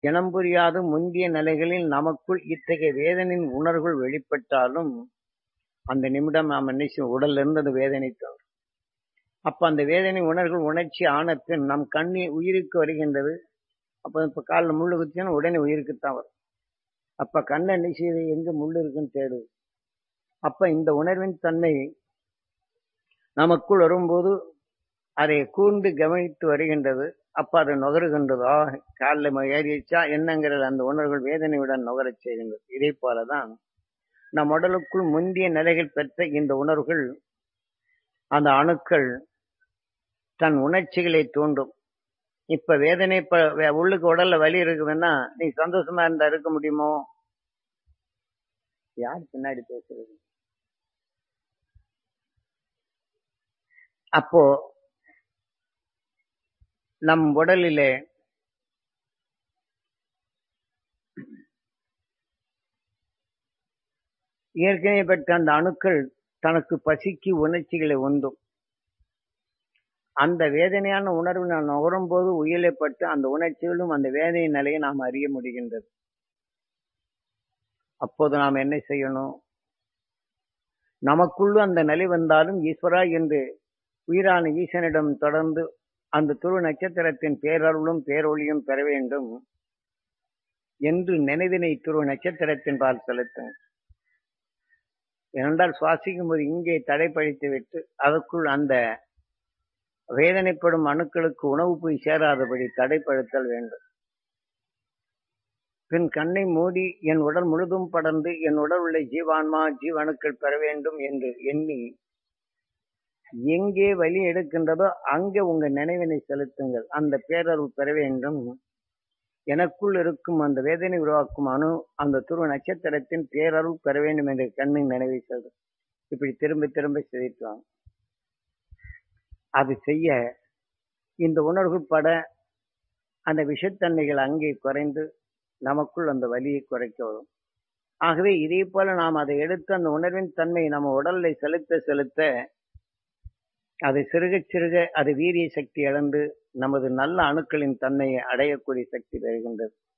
இனம் புரியாத முந்திய நிலைகளில் நமக்குள் இத்தகைய வேதனையின் உணர்வுகள் வெளிப்பட்டாலும் அந்த நிமிடம் நாம் என்ன செய்வோம்? உடல்ல இருந்து அந்த வேதனை தோன்றும் அப்ப அந்த வேதனை உணர்வுகள் உணர்ச்சி ஆன பின் நம் கண்ணில் உயிருக்கு வருகின்றது அப்ப இப்ப காலில் முள்ளு குத்தினா உடனே உயிருக்குத்தான் வரும் அப்ப கண்ணை என்ன செய்யுது எங்க முள்ளு இருக்குன்னு தேடுது அப்ப இந்த உணர்வின் தன்மை நமக்குள் வரும்போது அதை கூர்ந்து கவனித்து வருகின்றது அப்ப அது நுகருகின்றதோ காலில் ஏறிச்சா என்னங்கிறது அந்த உணர்வுகள் வேதனையுடன் நுகரச் செய்கின்றது இதே போலதான் நம் உடலுக்குள் முந்திய நிலைகள் பெற்ற இந்த உணர்வுகள் அந்த அணுக்கள் தன் உணர்ச்சிகளை தூண்டும் இப்ப வேதனை இப்ப வே- உள்ளுக்கு உடல்ல வலி இருக்குதுன்னா நீ சந்தோஷமா இருந்தா இருக்க முடியுமோ யார் பின்னாடி பேசுறது அப்போ நம் உடலிலே ஏற்கனவே பெற்ற அந்த அணுக்கள் தனக்கு பசிக்கு உணர்ச்சிகளை உந்தும் அந்த வேதனையான உணர்வு நான் நுகரும் போது உயிரிழப்பட்டு அந்த உணர்ச்சிகளும் அந்த வேதனை நிலையை நாம் அறிய முடிகின்றது அப்போது நாம் என்ன செய்யணும் நமக்குள்ள அந்த நிலை வந்தாலும் ஈஸ்வரா என்று உயிரான ஈசனிடம் தொடர்ந்து அந்த துரு நட்சத்திரத்தின் பேரருளும் பேரொழியும் பெற வேண்டும் என்று நினைவினை துரு நட்சத்திரத்தின் பால் செலுத்தும் ஏனென்றால் சுவாசிக்கும் போது இங்கே தடைப்படுத்தி விட்டு அதற்குள் அந்த வேதனைப்படும் அணுக்களுக்கு உணவு போய் சேராதபடி தடைப்படுத்தல் வேண்டும் பின் கண்ணை மூடி என் உடல் முழுதும் படர்ந்து என் உடல் உள்ள ஜீவான்மா ஜீவணுக்கள் பெற வேண்டும் என்று எண்ணி எங்கே வழி எடுக்கின்றதோ அங்கே உங்க நினைவினை செலுத்துங்கள் அந்த பேரருள் பெற வேண்டும் எனக்குள் இருக்கும் அந்த வேதனை உருவாக்கும் அணு அந்த துருவ நட்சத்திரத்தின் பேரருள் பெற வேண்டும் என்ற கண்ணின் நினைவை செல்லும் இப்படி திரும்ப திரும்ப சிதைத்துவாங்க அது செய்ய இந்த உணர்வு பட அந்த விஷத்தன்மைகள் அங்கே குறைந்து நமக்குள் அந்த வலியை குறைக்க வரும் ஆகவே இதே போல நாம் அதை எடுத்து அந்த உணர்வின் தன்மை நம்ம உடல்ல செலுத்த செலுத்த அது சிறுக சிறுக அது வீரிய சக்தி இழந்து நமது நல்ல அணுக்களின் தன்மையை அடையக்கூடிய சக்தி பெறுகின்றது